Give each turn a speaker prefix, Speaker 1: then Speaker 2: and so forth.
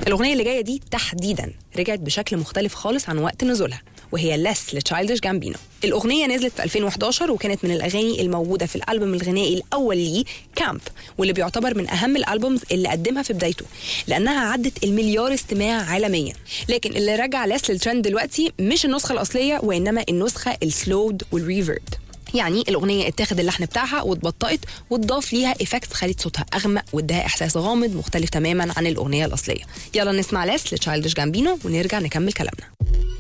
Speaker 1: الاغنيه اللي جايه دي تحديدا رجعت بشكل مختلف خالص عن وقت نزولها وهي لس لتشايلدش جامبينو الأغنية نزلت في 2011 وكانت من الأغاني الموجودة في الألبوم الغنائي الأول ليه كامب واللي بيعتبر من أهم الألبومز اللي قدمها في بدايته لأنها عدت المليار استماع عالميا لكن اللي رجع لس للترند دلوقتي مش النسخة الأصلية وإنما النسخة السلود والريفرد يعني الأغنية اتاخد اللحن بتاعها واتبطأت واتضاف ليها إفكت خلت صوتها أغمق واداها إحساس غامض مختلف تماما عن الأغنية الأصلية يلا نسمع لاس لتشايلدش جامبينو ونرجع نكمل كلامنا